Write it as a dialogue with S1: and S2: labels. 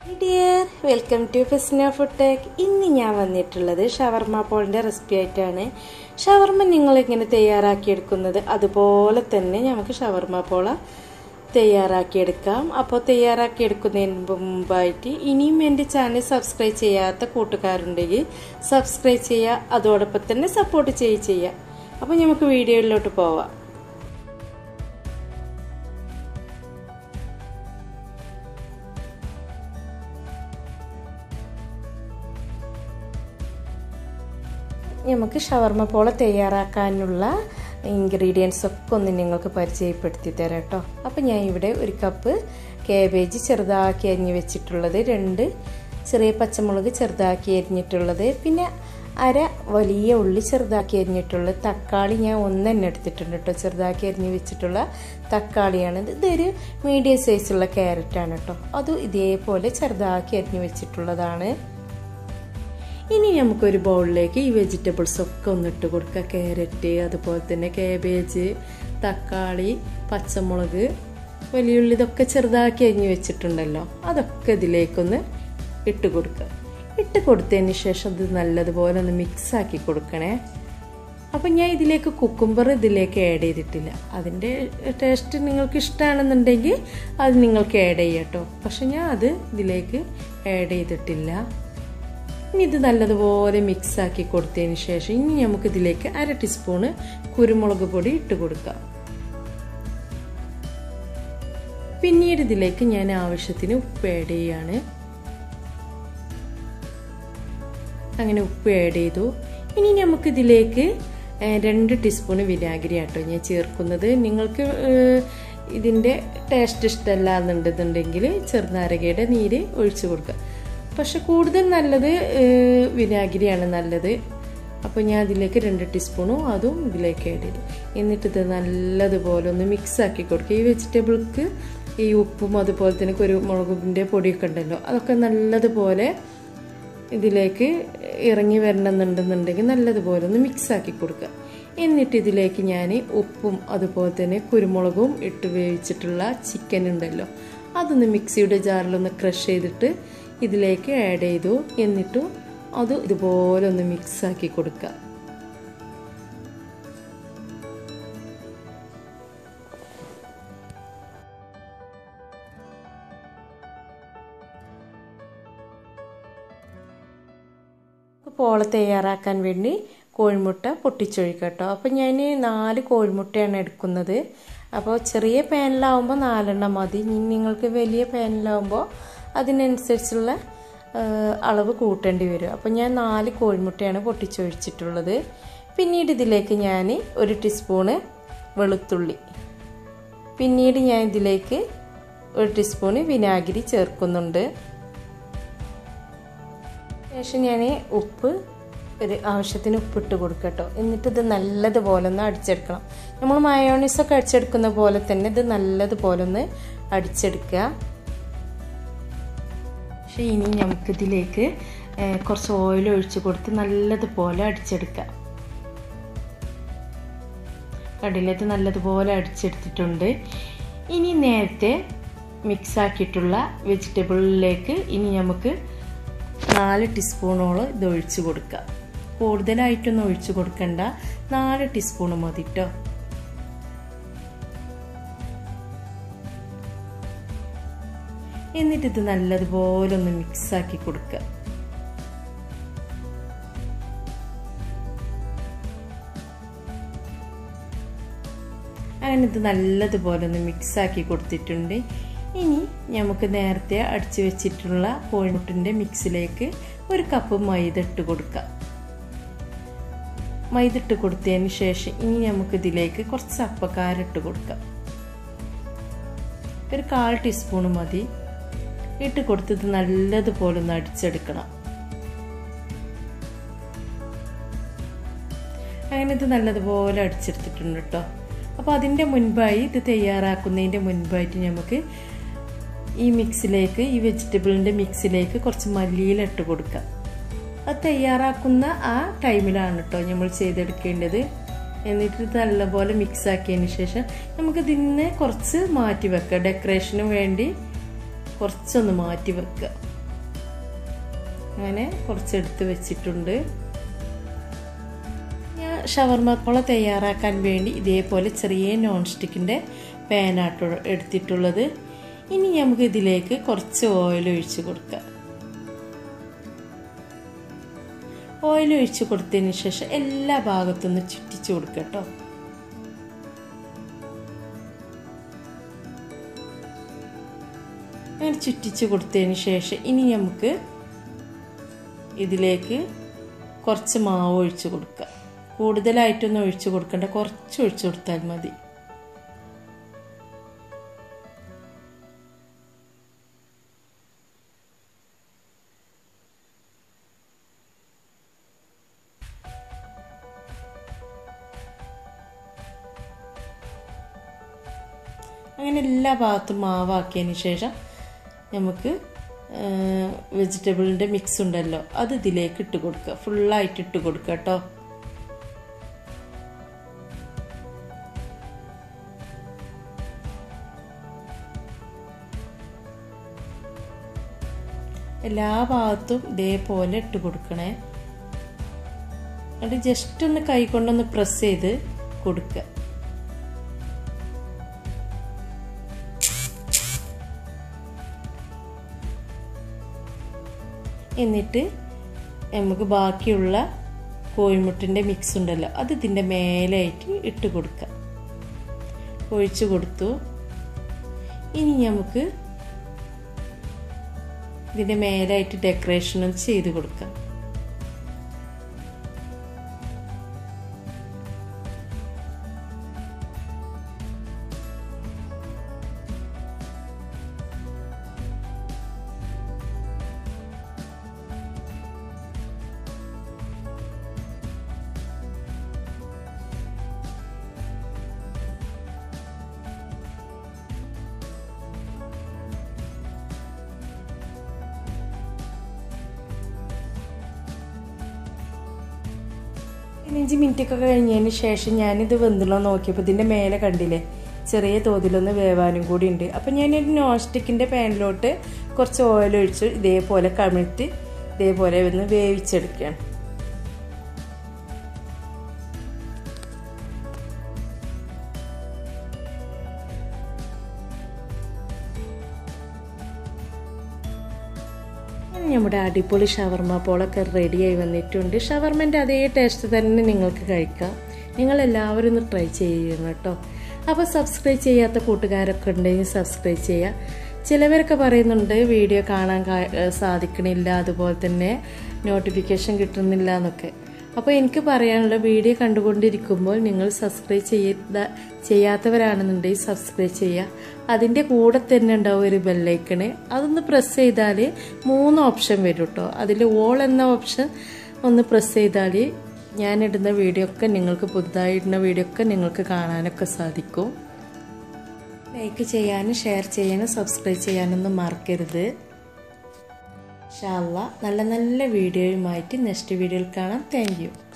S1: dear welcome to ഫെസ്ന food tech ഇന്ന് ഞാൻ വന്നിട്ടുള്ളത് ഷവർമ പോളിൻ്റെ റെസിപ്പി ആയിട്ടാണ് ഷവർമ നിങ്ങൾ എങ്ങനെ തയ്യാറാക്കിയെടുക്കുന്നത് അതുപോലെ തന്നെ നമുക്ക് ഷവർമ പോള തയ്യാറാക്കിയെടുക്കാം അപ്പോൾ തയ്യാറാക്കിയെടുക്കുന്നതിന് മുമ്പായിട്ട് ഇനിയും എൻ്റെ ചാനൽ സബ്സ്ക്രൈബ് ചെയ്യാത്ത കൂട്ടുകാരുണ്ടെങ്കിൽ സബ്സ്ക്രൈബ് ചെയ്യുക അതോടൊപ്പം തന്നെ സപ്പോർട്ട് ചെയ്യുക ചെയ്യുക അപ്പോൾ നമുക്ക് വീഡിയോയിലോട്ട് പോവാം നമുക്ക് ഷവർമ പോള തയ്യാറാക്കാനുള്ള ഇൻഗ്രീഡിയൻസ് ഒക്കെ ഒന്ന് നിങ്ങൾക്ക് പരിചയപ്പെടുത്തി തരാം കേട്ടോ അപ്പം ഞാൻ ഇവിടെ ഒരു കപ്പ് കാബേജ് ചെറുതാക്കി അരിഞ്ഞ് വെച്ചിട്ടുള്ളത് രണ്ട് ചെറിയ പച്ചമുളക് ചെറുതാക്കി അരിഞ്ഞിട്ടുള്ളത് പിന്നെ അര വലിയ ഉള്ളി ചെറുതാക്കി അരിഞ്ഞിട്ടുള്ളത് തക്കാളി ഞാൻ ഒന്നെണ്ണ എടുത്തിട്ടുണ്ട് കേട്ടോ ചെറുതാക്കി അരിഞ്ഞ് വെച്ചിട്ടുള്ള തക്കാളിയാണ് ഇതൊരു മീഡിയം സൈസുള്ള ക്യാരറ്റാണ് കേട്ടോ അതും ഇതേപോലെ ചെറുതാക്കി അരിഞ്ഞ് വെച്ചിട്ടുള്ളതാണ് ഇനി നമുക്കൊരു ബൗളിലേക്ക് ഈ വെജിറ്റബിൾസ് ഒക്കെ ഒന്നിട്ട് കൊടുക്കുക ക്യാരറ്റ് അതുപോലെ തന്നെ കാബേജ് തക്കാളി പച്ചമുളക് വലിയുള്ളി ഇതൊക്കെ ചെറുതാക്കി അരിഞ്ഞ് വെച്ചിട്ടുണ്ടല്ലോ അതൊക്കെ ഇതിലേക്കൊന്ന് ഇട്ട് കൊടുക്കുക ഇട്ട് കൊടുത്തതിന് ശേഷം ഇത് നല്ലതുപോലെ ഒന്ന് മിക്സ് ആക്കി കൊടുക്കണേ അപ്പം ഞാൻ ഇതിലേക്ക് കുക്കുംബർ ഇതിലേക്ക് ആഡ് ചെയ്തിട്ടില്ല അതിൻ്റെ ടേസ്റ്റ് നിങ്ങൾക്ക് ഇഷ്ടമാണെന്നുണ്ടെങ്കിൽ അത് നിങ്ങൾക്ക് ആഡ് ചെയ്യാം കേട്ടോ പക്ഷെ ഞാൻ അത് ഇതിലേക്ക് ആഡ് ചെയ്തിട്ടില്ല ഇനി ഇത് നല്ലതുപോലെ മിക്സ് ആക്കി കൊടുത്തതിന് ശേഷം ഇനി നമുക്ക് ഇതിലേക്ക് അര ടീസ്പൂണ് കുരുമുളക് പൊടി ഇട്ട് കൊടുക്കാം പിന്നീട് ഇതിലേക്ക് ഞാൻ ആവശ്യത്തിന് ഉപ്പ് ആഡ് ചെയ്യാണ് അങ്ങനെ ഉപ്പ് ആഡ് ചെയ്തു ഇനി നമുക്ക് ഇതിലേക്ക് രണ്ട് ടീസ്പൂൺ വിനാഗിരി ആട്ടോ ഞാൻ ചേർക്കുന്നത് നിങ്ങൾക്ക് ഇതിൻ്റെ ടേസ്റ്റ് ഇഷ്ടമല്ല എന്നുണ്ടെന്നുണ്ടെങ്കിൽ ചെറുനാരകയുടെ നീര് ഒഴിച്ചു കൊടുക്കുക പക്ഷെ കൂടുതൽ നല്ലത് വിനാഗിരിയാണ് നല്ലത് അപ്പോൾ ഞാൻ അതിലേക്ക് രണ്ട് ടീസ്പൂണും അതും ഇതിലേക്ക് ആഡ് ചെയ്തു എന്നിട്ട് ഇത് നല്ലതുപോലെ ഒന്ന് മിക്സ് ആക്കി കൊടുക്കുക ഈ വെജിറ്റബിൾക്ക് ഈ ഉപ്പും അതുപോലെ തന്നെ കുരുമുളകിൻ്റെ പൊടിയൊക്കെ ഉണ്ടല്ലോ അതൊക്കെ നല്ലതുപോലെ ഇതിലേക്ക് ഇറങ്ങി വരണമെന്നുണ്ടെന്നുണ്ടെങ്കിൽ നല്ലതുപോലെ ഒന്ന് മിക്സ് ആക്കി കൊടുക്കുക എന്നിട്ട് ഇതിലേക്ക് ഞാൻ ഉപ്പും അതുപോലെ തന്നെ കുരുമുളകും ഇട്ട് വേവിച്ചിട്ടുള്ള ചിക്കൻ ഉണ്ടല്ലോ അതൊന്ന് മിക്സിയുടെ ജാറിലൊന്ന് ക്രഷ് ചെയ്തിട്ട് ഇതിലേക്ക് ആഡ് ചെയ്തു എന്നിട്ടും അത് ഇതുപോലെ ഒന്ന് മിക്സ് ആക്കി കൊടുക്കുക പോള തയ്യാറാക്കാൻ വേണ്ടി കോഴിമുട്ട പൊട്ടിച്ചൊഴിക്കുക കേട്ടോ അപ്പോൾ ഞാൻ നാല് കോഴിമുട്ടയാണ് എടുക്കുന്നത് അപ്പോൾ ചെറിയ പാനിലാവുമ്പോൾ നാലെണ്ണം മതി നിങ്ങൾക്ക് വലിയ പാനിലാവുമ്പോൾ അതിനനുസരിച്ചുള്ള അളവ് കൂട്ടേണ്ടി വരും അപ്പോൾ ഞാൻ നാല് കോഴിമുട്ടയാണ് പൊട്ടിച്ചൊഴിച്ചിട്ടുള്ളത് പിന്നീട് ഇതിലേക്ക് ഞാൻ ഒരു ടീസ്പൂണ് വെളുത്തുള്ളി പിന്നീട് ഞാൻ ഇതിലേക്ക് ഒരു ടീസ്പൂണ് വിനാഗിരി ചേർക്കുന്നുണ്ട് ശേഷം ഞാൻ ഉപ്പ് ഒരു ആവശ്യത്തിന് ഉപ്പിട്ട് കൊടുക്കട്ടോ എന്നിട്ട് ഇത് നല്ലതുപോലെ ഒന്ന് അടിച്ചെടുക്കണം നമ്മൾ മയോണീസൊക്കെ അടിച്ചെടുക്കുന്ന പോലെ തന്നെ ഇത് നല്ലതുപോലെ ഒന്ന് അടിച്ചെടുക്കുക പക്ഷേ ഇനി നമുക്കിതിലേക്ക് കുറച്ച് ഓയിൽ ഒഴിച്ച് കൊടുത്ത് നല്ലതുപോലെ അടിച്ചെടുക്കാം കടലത്ത് നല്ലതുപോലെ അടിച്ചെടുത്തിട്ടുണ്ട് ഇനി നേരത്തെ മിക്സ് ആക്കിയിട്ടുള്ള വെജിറ്റബിളിലേക്ക് ഇനി നമുക്ക് നാല് ടീസ്പൂണോളം ഇത് ഒഴിച്ച് കൊടുക്കുക കൂടുതലായിട്ടൊന്നും ഒഴിച്ച് കൊടുക്കണ്ട നാല് ടീസ്പൂൺ മതി കേട്ടോ എന്നിട്ട് ഇത് നല്ലതുപോലെ ഒന്ന് മിക്സ് ആക്കി കൊടുക്കുക അങ്ങനെ ഇത് നല്ലതുപോലെ ഒന്ന് മിക്സ് ആക്കി കൊടുത്തിട്ടുണ്ട് ഇനി നമുക്ക് നേരത്തെ അടിച്ചു വെച്ചിട്ടുള്ള കോഴിമുട്ടിൻ്റെ മിക്സിലേക്ക് ഒരു കപ്പ് മൈദ ഇട്ട് കൊടുക്കാം മൈദ ഇട്ട് കൊടുത്തതിന് ശേഷം ഇനി നമുക്ക് ഇതിലേക്ക് കുറച്ച് അപ്പക്കാരിട്ട് കൊടുക്കാം ഒരു കാൽ ടീസ്പൂൺ മതി ഇട്ട് കൊടുത്തത് നല്ലതുപോലെ ഒന്ന് അടിച്ചെടുക്കണം അങ്ങനെ ഇത് നല്ലതുപോലെ അടിച്ചെടുത്തിട്ടുണ്ട് കേട്ടോ അപ്പോൾ അതിൻ്റെ മുൻപായി ഇത് തയ്യാറാക്കുന്നതിൻ്റെ മുൻപായിട്ട് നമുക്ക് ഈ മിക്സിലേക്ക് ഈ വെജിറ്റബിളിൻ്റെ മിക്സിലേക്ക് കുറച്ച് മല്ലിയില ഇട്ട് കൊടുക്കാം അത് തയ്യാറാക്കുന്ന ആ ടൈമിലാണ് കേട്ടോ നമ്മൾ ചെയ്തെടുക്കേണ്ടത് എന്നിട്ട് നല്ലപോലെ മിക്സ് ആക്കിയതിന് ശേഷം നമുക്ക് ഇതിനെ കുറച്ച് മാറ്റി വെക്കാം ഡെക്കറേഷന് വേണ്ടി കുറച്ചൊന്ന് മാറ്റി വെക്കുക അങ്ങനെ കുറച്ചെടുത്ത് വെച്ചിട്ടുണ്ട് ഞാൻ ഷവർമ പോള തയ്യാറാക്കാൻ വേണ്ടി ഇതേപോലെ ചെറിയ നോൺ സ്റ്റിക്കിൻ്റെ പാനാട്ടോ എടുത്തിട്ടുള്ളത് ഇനി നമുക്ക് ഇതിലേക്ക് കുറച്ച് ഓയിൽ ഒഴിച്ച് കൊടുക്കാം ഓയിൽ ഒഴിച്ച് കൊടുത്തതിന് ശേഷം എല്ലാ ഭാഗത്തുനിന്ന് ചുറ്റിച്ച് കൊടുക്കുക കേട്ടോ അങ്ങനെ ചുറ്റിച്ച് കൊടുത്തതിന് ശേഷം ഇനി നമുക്ക് ഇതിലേക്ക് കുറച്ച് മാവ് ഒഴിച്ച് കൊടുക്കുക കൂടുതലായിട്ടൊന്നും ഒഴിച്ച് കൊടുക്കണ്ട കുറച്ച് ഒഴിച്ച് കൊടുത്താൽ മതി അങ്ങനെ എല്ലാ ഭാഗത്തും മാവാക്കിയതിന് ശേഷം നമുക്ക് വെജിറ്റബിളിൻ്റെ മിക്സ് ഉണ്ടല്ലോ അത് ഇതിലേക്ക് ഇട്ട് കൊടുക്കുക ഫുള്ളായിട്ട് ഇട്ട് കൊടുക്കുക കേട്ടോ എല്ലാ ഭാഗത്തും ഇതേപോലെ ഇട്ട് കൊടുക്കണേ എന്നിട്ട് ജസ്റ്റ് ഒന്ന് കൈ കൊണ്ടൊന്ന് പ്രസ് ചെയ്ത് കൊടുക്കുക എന്നിട്ട് നമുക്ക് ബാക്കിയുള്ള കോഴിമുട്ടിൻ്റെ മിക്സ് ഉണ്ടല്ലോ അത് ഇതിൻ്റെ മേലായിട്ട് ഇട്ട് കൊടുക്കാം ഒഴിച്ചു കൊടുത്തു ഇനി നമുക്ക് ഇതിൻ്റെ മേലായിട്ട് ഡെക്കറേഷനും ചെയ്ത് കൊടുക്കാം പതിനഞ്ച് മിനിറ്റ് ഒക്കെ കഴിഞ്ഞതിന് ശേഷം ഞാനിത് വെന്തുള്ള നോക്കിയപ്പോൾ ഇതിൻ്റെ മേലെ കണ്ടില്ലേ ചെറിയ തോതിലൊന്ന് വേവാനും കൂടി ഉണ്ട് അപ്പം ഞാനൊരു നോൺ സ്റ്റിക്കിൻ്റെ പാനിലോട്ട് കുറച്ച് ഓയിൽ ഒഴിച്ച് ഇതേപോലെ കമിഴ്ത്തി ഇതേപോലെ ഒന്ന് വേവിച്ചെടുക്കുകയാണ് നമ്മുടെ അടിപൊളി ഷവർമ പോളൊക്കെ റെഡിയായി വന്നിട്ടുണ്ട് ഷവർമൻ്റെ അതേ ടേസ്റ്റ് തന്നെ നിങ്ങൾക്ക് കഴിക്കാം നിങ്ങളെല്ലാവരും ഒന്ന് ട്രൈ ചെയ്യണം കേട്ടോ അപ്പോൾ സബ്സ്ക്രൈബ് ചെയ്യാത്ത കൂട്ടുകാരൊക്കെ ഉണ്ടെങ്കിൽ സബ്സ്ക്രൈബ് ചെയ്യുക ചിലവരൊക്കെ പറയുന്നുണ്ട് വീഡിയോ കാണാൻ സാധിക്കണില്ല അതുപോലെ തന്നെ നോട്ടിഫിക്കേഷൻ കിട്ടുന്നില്ല എന്നൊക്കെ അപ്പോൾ എനിക്ക് പറയാനുള്ള വീഡിയോ കണ്ടുകൊണ്ടിരിക്കുമ്പോൾ നിങ്ങൾ സബ്സ്ക്രൈബ് ചെയ്ത ചെയ്യാത്തവരാണെന്നുണ്ടെങ്കിൽ സബ്സ്ക്രൈബ് ചെയ്യുക അതിൻ്റെ കൂടെ തന്നെ ഉണ്ടാവും ഒരു ബെല്ലൈക്കണ് അതൊന്ന് പ്രസ് ചെയ്താൽ മൂന്ന് ഓപ്ഷൻ വരും കേട്ടോ അതിൽ ഓൾ എന്ന ഓപ്ഷൻ ഒന്ന് പ്രസ് ചെയ്താൽ ഞാനിടുന്ന വീഡിയോ ഒക്കെ നിങ്ങൾക്ക് പുതുതായി ഇടുന്ന വീഡിയോ ഒക്കെ നിങ്ങൾക്ക് കാണാനൊക്കെ സാധിക്കും ലൈക്ക് ചെയ്യാനും ഷെയർ ചെയ്യാനും സബ്സ്ക്രൈബ് ചെയ്യാനൊന്നും മറക്കരുത് ഷാല്ല നല്ല നല്ല വീഡിയോയുമായിട്ട് നെക്സ്റ്റ് വീഡിയോയിൽ കാണാം താങ്ക്